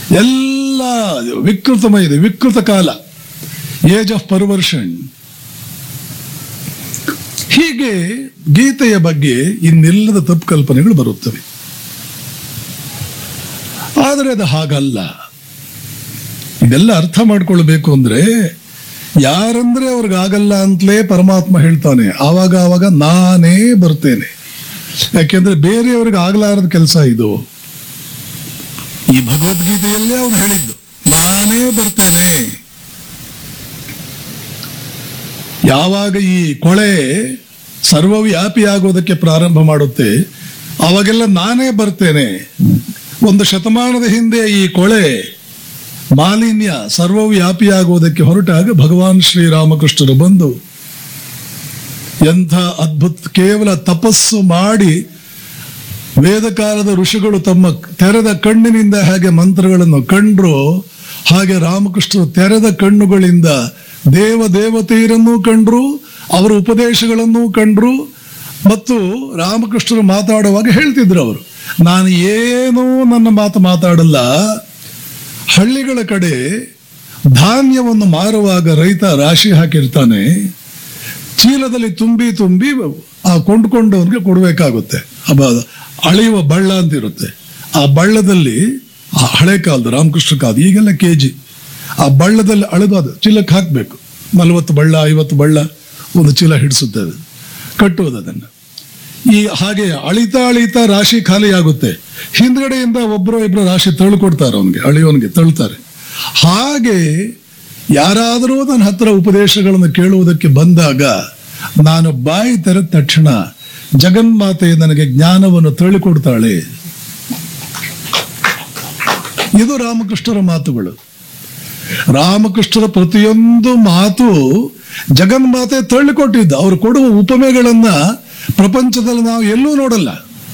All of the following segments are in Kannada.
ಎಲ್ಲ ವಿಕೃತಮಯ ಇದೆ ವಿಕೃತ ಕಾಲ ಏಜ್ ಆಫ್ ಪರ್ವರ್ಷನ್ ಹೀಗೆ ಗೀತೆಯ ಬಗ್ಗೆ ಇನ್ನೆಲ್ಲದ ತಪ್ಪು ಕಲ್ಪನೆಗಳು ಬರುತ್ತವೆ ಆದರೆ ಅದು ಹಾಗಲ್ಲ ಇದೆಲ್ಲ ಅರ್ಥ ಮಾಡ್ಕೊಳ್ಬೇಕು ಅಂದ್ರೆ ಯಾರಂದ್ರೆ ಅವ್ರಿಗೆ ಆಗಲ್ಲ ಅಂತಲೇ ಪರಮಾತ್ಮ ಹೇಳ್ತಾನೆ ಆವಾಗ ಆವಾಗ ನಾನೇ ಬರ್ತೇನೆ ಯಾಕೆಂದ್ರೆ ಬೇರೆಯವ್ರಿಗೆ ಆಗ್ಲಾರದ ಕೆಲಸ ಇದು ಈ ಭಗವದ್ಗೀತೆಯಲ್ಲೇ ಅವ್ನು ಹೇಳಿದ್ದು ನಾನೇ ಬರ್ತೇನೆ ಯಾವಾಗ ಈ ಕೊಳೆ ಸರ್ವವ್ಯಾಪಿ ಆಗೋದಕ್ಕೆ ಪ್ರಾರಂಭ ಮಾಡುತ್ತೆ ಅವಾಗೆಲ್ಲ ನಾನೇ ಬರ್ತೇನೆ ಒಂದು ಶತಮಾನದ ಹಿಂದೆ ಈ ಕೊಳೆ ಮಾಲಿನ್ಯ ಸರ್ವವ್ಯಾಪಿಯಾಗುವುದಕ್ಕೆ ಹೊರಟಾಗ ಭಗವಾನ್ ಶ್ರೀರಾಮಕೃಷ್ಣರು ಬಂದು ಎಂಥ ಅದ್ಭುತ ಕೇವಲ ತಪಸ್ಸು ಮಾಡಿ ವೇದಕಾಲದ ಋಷಿಗಳು ತಮ್ಮ ತೆರೆದ ಕಣ್ಣಿನಿಂದ ಹೇಗೆ ಮಂತ್ರಗಳನ್ನು ಕಂಡ್ರು ಹಾಗೆ ರಾಮಕೃಷ್ಣರು ತೆರೆದ ಕಣ್ಣುಗಳಿಂದ ದೇವ ದೇವತೆಯರನ್ನೂ ಕಂಡ್ರು ಅವರ ಉಪದೇಶಗಳನ್ನೂ ಕಂಡ್ರು ಮತ್ತು ರಾಮಕೃಷ್ಣರು ಮಾತಾಡುವಾಗ ಹೇಳ್ತಿದ್ರು ಅವರು ನಾನು ಏನೂ ನನ್ನ ಮಾತು ಮಾತಾಡಲ್ಲ ಹಳ್ಳಿಗಳ ಕಡೆ ಧಾನ್ಯವನ್ನು ಮಾರುವಾಗ ರೈತ ರಾಶಿ ಹಾಕಿರ್ತಾನೆ ಚೀಲದಲ್ಲಿ ತುಂಬಿ ತುಂಬಿ ಆ ಕೊಂಡ್ಕೊಂಡವನಿಗೆ ಕೊಡಬೇಕಾಗುತ್ತೆ ಅಬ್ಬ ಅಳೆಯುವ ಬಳ್ಳ ಅಂತ ಇರುತ್ತೆ ಆ ಬಳ್ಳದಲ್ಲಿ ಆ ಹಳೆ ಕಾಲದ ರಾಮಕೃಷ್ಣ ಕಾಲದ ಈಗೆಲ್ಲ ಕೆ ಜಿ ಆ ಬಳ್ಳದಲ್ಲಿ ಅಳೆದು ಅದು ಚೀಲಕ್ಕೆ ಹಾಕಬೇಕು ನಲವತ್ತು ಬಳ್ಳ ಐವತ್ತು ಬಳ್ಳ ಒಂದು ಚೀಲ ಹಿಡಿಸುತ್ತೆ ಅದು ಕಟ್ಟುವುದು ಅದನ್ನು ಈ ಹಾಗೆ ಅಳಿತಾ ಅಳಿತಾ ರಾಶಿ ಖಾಲಿ ಆಗುತ್ತೆ ಹಿಂದ್ಗಡೆಯಿಂದ ಒಬ್ಬರು ಇಬ್ಬರು ರಾಶಿ ತಳ್ಕೊಡ್ತಾರೆ ಅವನಿಗೆ ಅಳಿಯೋನಿಗೆ ತಳ್ತಾರೆ ಹಾಗೆ ಯಾರಾದರೂ ನನ್ನ ಹತ್ರ ಉಪದೇಶಗಳನ್ನು ಕೇಳುವುದಕ್ಕೆ ಬಂದಾಗ ನಾನು ಬಾಯಿ ತೆರೆದ ತಕ್ಷಣ ಜಗನ್ಮಾತೆ ನನಗೆ ಜ್ಞಾನವನ್ನು ತಳ್ಳಿಕೊಡ್ತಾಳೆ ಇದು ರಾಮಕೃಷ್ಣರ ಮಾತುಗಳು ರಾಮಕೃಷ್ಣರ ಪ್ರತಿಯೊಂದು ಮಾತು ಜಗನ್ಮಾತೆ ತಳ್ಳಿಕೊಟ್ಟಿದ್ದ ಅವರು ಕೊಡುವ ಉಪಮೆಗಳನ್ನ ಪ್ರಪಂಚದಲ್ಲಿ ನಾವು ಎಲ್ಲೂ ನೋಡಲ್ಲ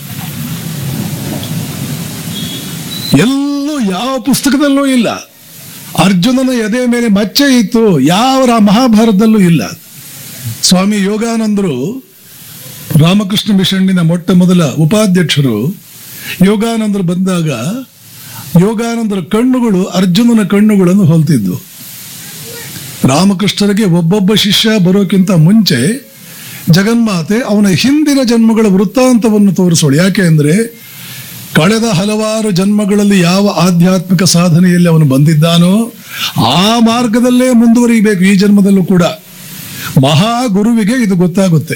ಎಲ್ಲೂ ಯಾವ ಪುಸ್ತಕದಲ್ಲೂ ಇಲ್ಲ ಅರ್ಜುನನ ಎದೆ ಮೇಲೆ ಮಚ್ಚೆ ಇತ್ತು ಯಾವ ರಾ- ಮಹಾಭಾರತದಲ್ಲೂ ಇಲ್ಲ ಸ್ವಾಮಿ ಯೋಗಾನಂದರು ರಾಮಕೃಷ್ಣ ಮಿಷನ್ನಿನ ಮೊಟ್ಟ ಮೊದಲ ಉಪಾಧ್ಯಕ್ಷರು ಯೋಗಾನಂದರು ಬಂದಾಗ ಯೋಗಾನಂದರ ಕಣ್ಣುಗಳು ಅರ್ಜುನನ ಕಣ್ಣುಗಳನ್ನು ಹೋಲ್ತಿದ್ವು ರಾಮಕೃಷ್ಣರಿಗೆ ಒಬ್ಬೊಬ್ಬ ಶಿಷ್ಯ ಬರೋಕ್ಕಿಂತ ಮುಂಚೆ ಜಗನ್ಮಾತೆ ಅವನ ಹಿಂದಿನ ಜನ್ಮಗಳ ವೃತ್ತಾಂತವನ್ನು ತೋರಿಸೋಳು ಯಾಕೆ ಅಂದ್ರೆ ಕಳೆದ ಹಲವಾರು ಜನ್ಮಗಳಲ್ಲಿ ಯಾವ ಆಧ್ಯಾತ್ಮಿಕ ಸಾಧನೆಯಲ್ಲಿ ಅವನು ಬಂದಿದ್ದಾನೋ ಆ ಮಾರ್ಗದಲ್ಲೇ ಮುಂದುವರಿಬೇಕು ಈ ಜನ್ಮದಲ್ಲೂ ಕೂಡ ಮಹಾಗುರುವಿಗೆ ಇದು ಗೊತ್ತಾಗುತ್ತೆ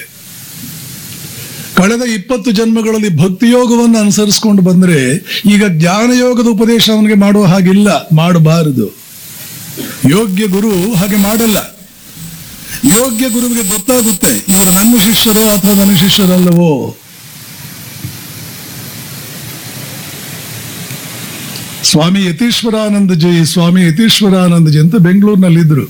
ಕಳೆದ ಇಪ್ಪತ್ತು ಜನ್ಮಗಳಲ್ಲಿ ಭಕ್ತಿಯೋಗವನ್ನು ಅನುಸರಿಸಿಕೊಂಡು ಬಂದ್ರೆ ಈಗ ಜ್ಞಾನಯೋಗದ ಉಪದೇಶ ಅವನಿಗೆ ಮಾಡುವ ಹಾಗಿಲ್ಲ ಮಾಡಬಾರದು ಯೋಗ್ಯ ಗುರು ಹಾಗೆ ಮಾಡಲ್ಲ ಯೋಗ್ಯ ಗುರುವಿಗೆ ಗೊತ್ತಾಗುತ್ತೆ ಇವರು ನನ್ನ ಶಿಷ್ಯರೋ ಅಥವಾ ನನ್ನ ಶಿಷ್ಯರಲ್ಲವೋ ಸ್ವಾಮಿ ಯತೀಶ್ವರಾನಂದಜಿ ಸ್ವಾಮಿ ಯತೀಶ್ವರಾನಂದಜಿ ಅಂತ ಬೆಂಗಳೂರಿನಲ್ಲಿದ್ದರು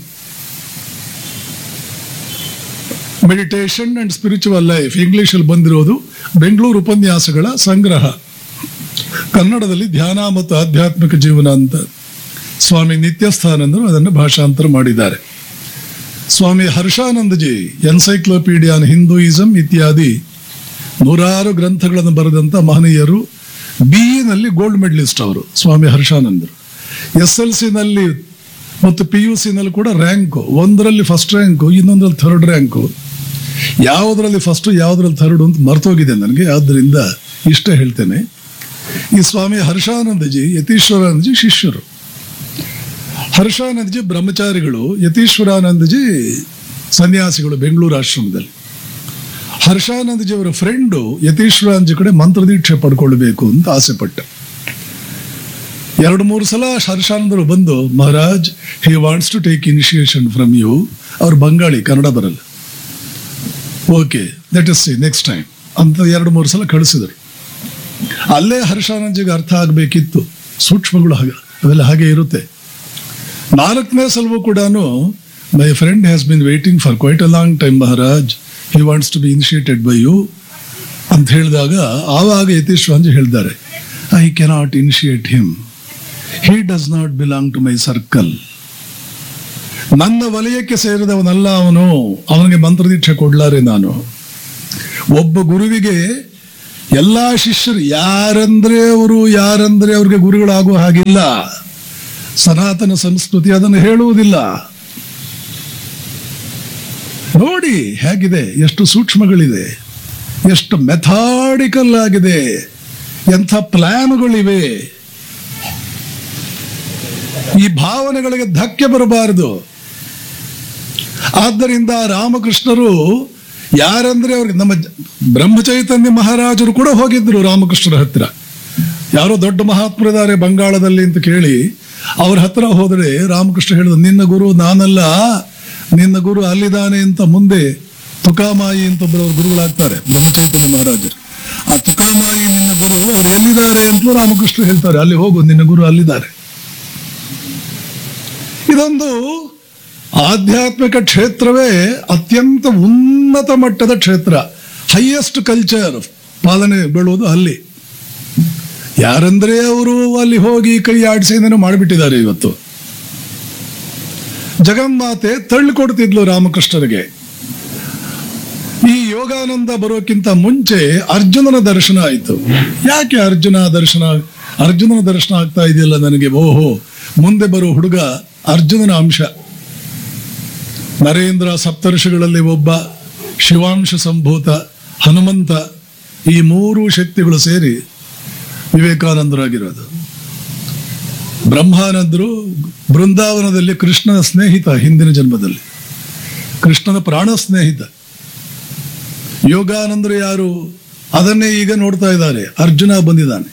ಮೆಡಿಟೇಷನ್ ಅಂಡ್ ಸ್ಪಿರಿಚುವಲ್ ಲೈಫ್ ಇಂಗ್ಲಿಷಲ್ಲಿ ಬಂದಿರೋದು ಬೆಂಗಳೂರು ಉಪನ್ಯಾಸಗಳ ಸಂಗ್ರಹ ಕನ್ನಡದಲ್ಲಿ ಧ್ಯಾನ ಮತ್ತು ಆಧ್ಯಾತ್ಮಿಕ ಜೀವನ ಅಂತ ಸ್ವಾಮಿ ನಿತ್ಯಸ್ಥಾನಂದರು ಅದನ್ನು ಭಾಷಾಂತರ ಮಾಡಿದ್ದಾರೆ ಸ್ವಾಮಿ ಹರ್ಷಾನಂದಜಿ ಎನ್ಸೈಕ್ಲೋಪೀಡಿಯಾನ್ ಹಿಂದೂಯಿಸಂ ಇತ್ಯಾದಿ ನೂರಾರು ಗ್ರಂಥಗಳನ್ನು ಬರೆದಂಥ ಮಹನೀಯರು ಬಿ ನಲ್ಲಿ ಗೋಲ್ಡ್ ಮೆಡಲಿಸ್ಟ್ ಅವರು ಸ್ವಾಮಿ ಹರ್ಷಾನಂದರು ಎಸ್ ಎಲ್ ಸಿನಲ್ಲಿ ಮತ್ತು ಪಿ ಯು ಸಿನಲ್ಲಿ ಕೂಡ ರ್ಯಾಂಕು ಒಂದರಲ್ಲಿ ಫಸ್ಟ್ ರ್ಯಾಂಕು ಇನ್ನೊಂದರಲ್ಲಿ ಥರ್ಡ್ ರ್ಯಾಂಕು ಯಾವುದರಲ್ಲಿ ಫಸ್ಟ್ ಯಾವುದರಲ್ಲಿ ಥರ್ಡ್ ಅಂತ ಮರ್ತೋಗಿದೆ ನನಗೆ ಆದ್ದರಿಂದ ಇಷ್ಟ ಹೇಳ್ತೇನೆ ಈ ಸ್ವಾಮಿ ಹರ್ಷಾನಂದಜಿ ಯತೀಶ್ವರಾನಂದಜಿ ಶಿಷ್ಯರು ಹರ್ಷಾನಂದಜಿ ಬ್ರಹ್ಮಚಾರಿಗಳು ಯತೀಶ್ವರಾನಂದಜಿ ಸನ್ಯಾಸಿಗಳು ಬೆಂಗಳೂರು ಆಶ್ರಮದಲ್ಲಿ ಹರ್ಷಾನಂದಜಿ ಅವರ ಫ್ರೆಂಡು ಯತೀಶ್ವರಾನಂದಜಿ ಕಡೆ ಮಂತ್ರದೀಕ್ಷೆ ಪಡ್ಕೊಳ್ಬೇಕು ಅಂತ ಆಸೆ ಪಟ್ಟ ಎರಡು ಮೂರು ಸಲ ಹರ್ಷಾನಂದರು ಬಂದು Maharaj he wants to take initiation from you ಅವ್ರು ಬಂಗಾಳಿ ಕನ್ನಡ ಬರಲ್ಲ okay that is see next time ಅಂತ ಎರಡು ಮೂರು ಸಲ ಕಳಿಸಿದರು ಅಲ್ಲೇ ಹರ್ಷಾನಂದಜಿಗೆ ಅರ್ಥ ಆಗಬೇಕಿತ್ತು ಸೂಕ್ಷ್ಮಗಳು ಹಾಗೆ ಅವೆಲ್ಲ ಹಾಗೆ ಇರುತ್ತೆ ನಾಲ್ಕನೇ ಸಲವೂ ಕೂಡ my friend has been waiting for quite a long time Maharaj he wants to be initiated by you ಅಂತ ಹೇಳಿದಾಗ ಆವಾಗ ಯತೀಶ್ವಾಂಜಿ ಹೇಳಿದ್ದಾರೆ I cannot initiate him he does not belong to my circle ನನ್ನ ವಲಯಕ್ಕೆ ಸೇರಿದವನಲ್ಲ ಅವನು ಅವನಿಗೆ ಮಂತ್ರದೀಕ್ಷೆ ಕೊಡ್ಲಾರೆ ನಾನು ಒಬ್ಬ ಗುರುವಿಗೆ ಎಲ್ಲಾ ಶಿಷ್ಯರು ಯಾರಂದ್ರೆ ಅವರು ಯಾರಂದ್ರೆ ಅವ್ರಿಗೆ ಗುರುಗಳಾಗುವ ಹಾಗಿಲ್ಲ ಸನಾತನ ಸಂಸ್ಕೃತಿ ಅದನ್ನು ಹೇಳುವುದಿಲ್ಲ ನೋಡಿ ಹೇಗಿದೆ ಎಷ್ಟು ಸೂಕ್ಷ್ಮಗಳಿದೆ ಎಷ್ಟು ಮೆಥಾಡಿಕಲ್ ಆಗಿದೆ ಎಂಥ ಪ್ಲಾನ್ಗಳಿವೆ ಈ ಭಾವನೆಗಳಿಗೆ ಧಕ್ಕೆ ಬರಬಾರದು ಆದ್ದರಿಂದ ರಾಮಕೃಷ್ಣರು ಯಾರಂದ್ರೆ ಅವ್ರಿಗೆ ನಮ್ಮ ಜ- ಬ್ರಹ್ಮಚೈತನ್ಯ ಮಹಾರಾಜರು ಕೂಡ ಹೋಗಿದ್ರು ರಾಮಕೃಷ್ಣರ ಹತ್ರ ಯಾರೋ ದೊಡ್ಡ ಮಹಾತ್ಮರಿದ್ದಾರೆ ಬಂಗಾಳದಲ್ಲಿ ಅಂತ ಕೇಳಿ ಅವ್ರ ಹತ್ರ ಹೋದರೆ ರಾಮಕೃಷ್ಣ ಹೇಳಿದ ನಿನ್ನ ಗುರು ನಾನಲ್ಲ ನಿನ್ನ ಗುರು ಅಲ್ಲಿದ್ದಾನೆ ಅಂತ ಮುಂದೆ ತುಕಾಮಾಯಿ ಅಂತ ಒಬ್ಬರು ಅವ್ರ ಗುರುಗಳಾಗ್ತಾರೆ ಬ್ರಹ್ಮಚೈತನ್ಯ ಮಹಾರಾಜರು ಆ ತುಕಾಮಾಯಿ ನಿನ್ನ ಗುರು ಅವ್ರು ಎಲ್ಲಿದ್ದಾರೆ ಅಂತ ರಾಮಕೃಷ್ಣ ಹೇಳ್ತಾರೆ ಅಲ್ಲಿ ಹೋಗು ನಿನ್ನ ಗುರು ಅಲ್ಲಿದ್ದಾರೆ ಇದೊಂದು ಆಧ್ಯಾತ್ಮಿಕ ಕ್ಷೇತ್ರವೇ ಅತ್ಯಂತ ಉನ್ನತ ಮಟ್ಟದ ಕ್ಷೇತ್ರ ಹೈಯೆಸ್ಟ್ ಕಲ್ಚರ್ ಪಾಲನೆ ಬೀಳುವುದು ಅಲ್ಲಿ ಯಾರಂದ್ರೆ ಅವರು ಅಲ್ಲಿ ಹೋಗಿ ಕೈ ಆಡಿಸಿ ಏನೇನೋ ಮಾಡಿಬಿಟ್ಟಿದ್ದಾರೆ ಇವತ್ತು ಜಗನ್ಮಾತೆ ತಳ್ಳಿಕೊಡ್ತಿದ್ಲು ರಾಮಕೃಷ್ಣರಿಗೆ ಈ ಯೋಗಾನಂದ ಬರೋಕ್ಕಿಂತ ಮುಂಚೆ ಅರ್ಜುನನ ದರ್ಶನ ಆಯಿತು ಯಾಕೆ ಅರ್ಜುನ ದರ್ಶನ ಅರ್ಜುನನ ದರ್ಶನ ಆಗ್ತಾ ಇದೆಯಲ್ಲ ನನಗೆ ಓಹೋ ಮುಂದೆ ಬರೋ ಹುಡುಗ ಅರ್ಜುನನ ಅಂಶ ನರೇಂದ್ರ ಸಪ್ತರ್ಷಿಗಳಲ್ಲಿ ಒಬ್ಬ ಶಿವಾಂಶ ಸಂಭೂತ ಹನುಮಂತ ಈ ಮೂರು ಶಕ್ತಿಗಳು ಸೇರಿ ವಿವೇಕಾನಂದರಾಗಿರೋದು ಬ್ರಹ್ಮಾನಂದರು ಬೃಂದಾವನದಲ್ಲಿ ಕೃಷ್ಣನ ಸ್ನೇಹಿತ ಹಿಂದಿನ ಜನ್ಮದಲ್ಲಿ ಕೃಷ್ಣನ ಪ್ರಾಣ ಸ್ನೇಹಿತ ಯೋಗಾನಂದರು ಯಾರು ಅದನ್ನೇ ಈಗ ನೋಡ್ತಾ ಇದ್ದಾರೆ ಅರ್ಜುನ ಬಂದಿದ್ದಾನೆ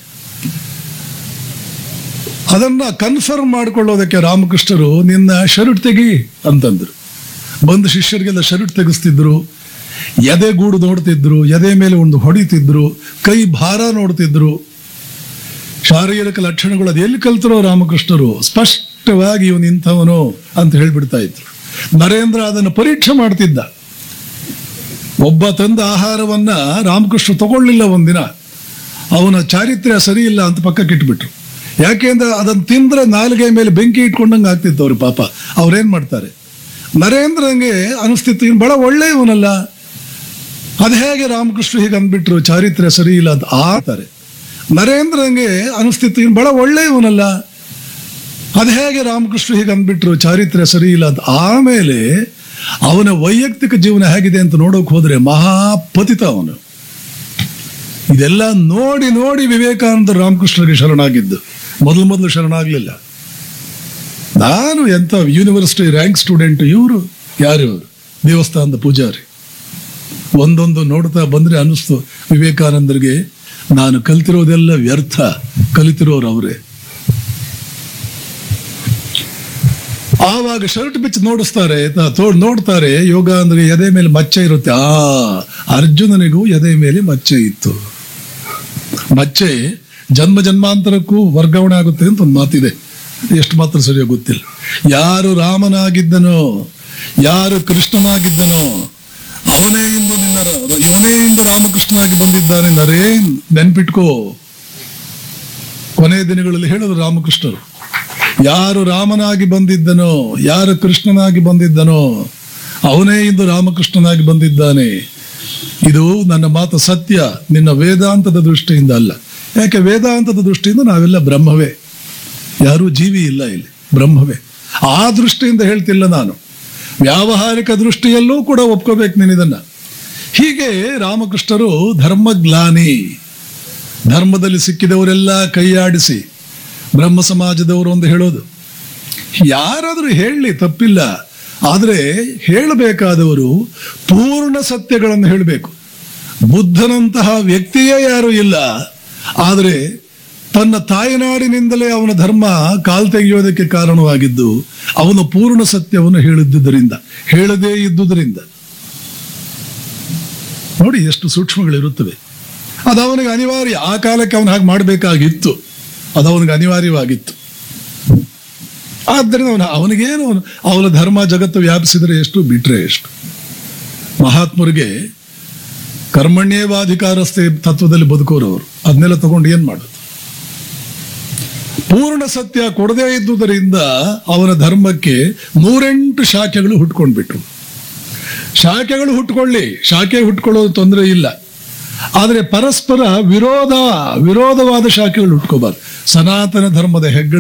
ಅದನ್ನ ಕನ್ಫರ್ಮ್ ಮಾಡ್ಕೊಳ್ಳೋದಕ್ಕೆ ರಾಮಕೃಷ್ಣರು ನಿನ್ನ ಶರ್ಟ್ ತೆಗಿ ಅಂತಂದ್ರು ಬಂದು ಶಿಷ್ಯರಿಗೆಲ್ಲ ಶರ್ಟ್ ತೆಗೆಸ್ತಿದ್ರು ಎದೆ ಗೂಡು ನೋಡ್ತಿದ್ರು ಎದೆ ಮೇಲೆ ಒಂದು ಹೊಡಿತಿದ್ರು ಕೈ ಭಾರ ನೋಡ್ತಿದ್ರು ಶಾರೀರಿಕ ಲಕ್ಷಣಗಳು ಅದು ಎಲ್ಲಿ ಕಲ್ತರೋ ರಾಮಕೃಷ್ಣರು ಸ್ಪಷ್ಟವಾಗಿ ಇವನು ಇಂಥವನು ಅಂತ ಹೇಳ್ಬಿಡ್ತಾ ಇದ್ರು ನರೇಂದ್ರ ಅದನ್ನು ಪರೀಕ್ಷೆ ಮಾಡ್ತಿದ್ದ ಒಬ್ಬ ತಂದ ಆಹಾರವನ್ನ ರಾಮಕೃಷ್ಣ ತಗೊಳ್ಳಿಲ್ಲ ಒಂದಿನ ಅವನ ಚಾರಿತ್ರ್ಯ ಸರಿ ಇಲ್ಲ ಅಂತ ಪಕ್ಕಕ್ಕೆ ಇಟ್ಬಿಟ್ರು ಯಾಕೆಂದ್ರೆ ಅದನ್ನು ತಿಂದ್ರೆ ನಾಲಿಗೆ ಮೇಲೆ ಬೆಂಕಿ ಇಟ್ಕೊಂಡಂಗೆ ಆಗ್ತಿತ್ತು ಅವ್ರು ಪಾಪ ಅವ್ರೇನ್ ಮಾಡ್ತಾರೆ ನರೇಂದ್ರಂಗೆ ಅನಿಸ್ತಿತ್ತು ಇವ್ನು ಬಹಳ ಒಳ್ಳೆಯವನಲ್ಲ ಅದು ಹೇಗೆ ರಾಮಕೃಷ್ಣ ಹೀಗೆ ಅಂದ್ಬಿಟ್ರು ಚಾರಿತ್ರ್ಯ ಸರಿ ಇಲ್ಲ ಅಂತ ಆತಾರೆ ನರೇಂದ್ರಂಗೆ ಅನಿಸ್ತಿತ್ತು ಇವ್ನು ಬಹಳ ಒಳ್ಳೆಯವನಲ್ಲ ಅದು ಹೇಗೆ ರಾಮಕೃಷ್ಣ ಹೀಗೆ ಅಂದ್ಬಿಟ್ರು ಚಾರಿತ್ರ್ಯ ಸರಿ ಇಲ್ಲ ಅಂತ ಆಮೇಲೆ ಅವನ ವೈಯಕ್ತಿಕ ಜೀವನ ಹೇಗಿದೆ ಅಂತ ನೋಡೋಕೆ ಹೋದ್ರೆ ಮಹಾಪತಿತ ಅವನು ಇದೆಲ್ಲ ನೋಡಿ ನೋಡಿ ವಿವೇಕಾನಂದ ರಾಮಕೃಷ್ಣರಿಗೆ ಶರಣಾಗಿದ್ದು ಮೊದಲು ಮೊದಲು ಶರಣಾಗ್ಲಿಲ್ಲ ನಾನು ಎಂತ ಯೂನಿವರ್ಸಿಟಿ ರ್ಯಾಂಕ್ ಸ್ಟೂಡೆಂಟ್ ಇವರು ಯಾರು ಇವರು ದೇವಸ್ಥಾನದ ಪೂಜಾರಿ ಒಂದೊಂದು ನೋಡ್ತಾ ಬಂದ್ರೆ ಅನಿಸ್ತು ವಿವೇಕಾನಂದರಿಗೆ ನಾನು ಕಲ್ತಿರೋದೆಲ್ಲ ವ್ಯರ್ಥ ಕಲಿತಿರೋರು ಅವರೇ ಆವಾಗ ಶರ್ಟ್ ಬಿಚ್ಚಿ ನೋಡಿಸ್ತಾರೆ ತ- ತೋ- ನೋಡ್ತಾರೆ ಯೋಗ ಅಂದ್ರೆ ಎದೆ ಮೇಲೆ ಮಚ್ಚೆ ಇರುತ್ತೆ ಆ ಅರ್ಜುನನಿಗೂ ಎದೆ ಮೇಲೆ ಮಚ್ಚೆ ಇತ್ತು ಮಚ್ಚೆ ಜನ್ಮ ಜನ್ಮಾಂತರಕ್ಕೂ ವರ್ಗಾವಣೆ ಆಗುತ್ತೆ ಅಂತ ಒಂದು ಮಾತಿದೆ ಎಷ್ಟು ಮಾತ್ರ ಸರಿಯಾಗಿ ಗೊತ್ತಿಲ್ಲ ಯಾರು ರಾಮನಾಗಿದ್ದನೋ ಯಾರು ಕೃಷ್ಣನಾಗಿದ್ದನೋ ಅವನೇ ಇಂದು ನಿನ್ನ ರ- ಇವನೇ ಇಂದು ರಾಮಕೃಷ್ಣನಾಗಿ ಬಂದಿದ್ದಾನೆ ನರೇನ್ ನೆನ್ಪಿಟ್ಕೋ ಕೊನೆಯ ದಿನಗಳಲ್ಲಿ ಹೇಳಿದ್ರು ರಾಮಕೃಷ್ಣರು ಯಾರು ರಾಮನಾಗಿ ಬಂದಿದ್ದನೋ ಯಾರು ಕೃಷ್ಣನಾಗಿ ಬಂದಿದ್ದನೋ ಅವನೇ ಇಂದು ರಾಮಕೃಷ್ಣನಾಗಿ ಬಂದಿದ್ದಾನೆ ಇದು ನನ್ನ ಮಾತು ಸತ್ಯ ನಿನ್ನ ವೇದಾಂತದ ದೃಷ್ಟಿಯಿಂದ ಅಲ್ಲ ಯಾಕೆ ವೇದಾಂತದ ದೃಷ್ಟಿಯಿಂದ ನಾವೆಲ್ಲ ಬ್ರಹ್ಮವೇ ಯಾರೂ ಜೀವಿ ಇಲ್ಲ ಇಲ್ಲಿ ಬ್ರಹ್ಮವೇ ಆ ದೃಷ್ಟಿಯಿಂದ ಹೇಳ್ತಿಲ್ಲ ನಾನು ವ್ಯಾವಹಾರಿಕ ದೃಷ್ಟಿಯಲ್ಲೂ ಕೂಡ ಒಪ್ಕೋಬೇಕು ನೀನು ಇದನ್ನ ಹೀಗೆ ರಾಮಕೃಷ್ಣರು ಧರ್ಮಗ್ಲಾನಿ ಧರ್ಮದಲ್ಲಿ ಸಿಕ್ಕಿದವರೆಲ್ಲ ಕೈಯಾಡಿಸಿ ಬ್ರಹ್ಮ ಸಮಾಜದವರು ಒಂದು ಹೇಳೋದು ಯಾರಾದರೂ ಹೇಳಲಿ ತಪ್ಪಿಲ್ಲ ಆದರೆ ಹೇಳಬೇಕಾದವರು ಪೂರ್ಣ ಸತ್ಯಗಳನ್ನು ಹೇಳಬೇಕು ಬುದ್ಧನಂತಹ ವ್ಯಕ್ತಿಯೇ ಯಾರೂ ಇಲ್ಲ ಆದರೆ ತನ್ನ ತಾಯಿನಾಡಿನಿಂದಲೇ ಅವನ ಧರ್ಮ ಕಾಲ್ ತೆಗೆಯೋದಕ್ಕೆ ಕಾರಣವಾಗಿದ್ದು ಅವನು ಪೂರ್ಣ ಸತ್ಯವನ್ನು ಹೇಳಿದ್ದುದರಿಂದ ಹೇಳದೇ ಇದ್ದುದರಿಂದ ನೋಡಿ ಎಷ್ಟು ಸೂಕ್ಷ್ಮಗಳಿರುತ್ತವೆ ಅದು ಅವನಿಗೆ ಅನಿವಾರ್ಯ ಆ ಕಾಲಕ್ಕೆ ಅವನು ಹಾಗೆ ಮಾಡಬೇಕಾಗಿತ್ತು ಅದು ಅವನಿಗೆ ಅನಿವಾರ್ಯವಾಗಿತ್ತು ಆದ್ದರಿಂದ ಅವನ ಅವನಿಗೇನು ಅವನು ಅವನ ಧರ್ಮ ಜಗತ್ತು ವ್ಯಾಪಿಸಿದರೆ ಎಷ್ಟು ಬಿಟ್ರೆ ಎಷ್ಟು ಮಹಾತ್ಮರಿಗೆ ಕರ್ಮಣ್ಯೇವಾಧಿಕಾರಸ್ಥೆ ತತ್ವದಲ್ಲಿ ಬದುಕೋರು ಅವರು ಅದನ್ನೆಲ್ಲ ತಗೊಂಡು ಏನ್ ಮಾಡೋದು ಪೂರ್ಣ ಸತ್ಯ ಕೊಡದೇ ಇದ್ದುದರಿಂದ ಅವನ ಧರ್ಮಕ್ಕೆ ನೂರೆಂಟು ಶಾಖೆಗಳು ಹುಟ್ಕೊಂಡ್ಬಿಟ್ರು ಶಾಖೆಗಳು ಹುಟ್ಕೊಳ್ಳಿ ಶಾಖೆ ಹುಟ್ಕೊಳ್ಳೋದು ತೊಂದರೆ ಇಲ್ಲ ಆದರೆ ಪರಸ್ಪರ ವಿರೋಧ ವಿರೋಧವಾದ ಶಾಖೆಗಳು ಹುಟ್ಕೋಬಾರ್ದು ಸನಾತನ ಧರ್ಮದ ಹೆಗ್ಗಳ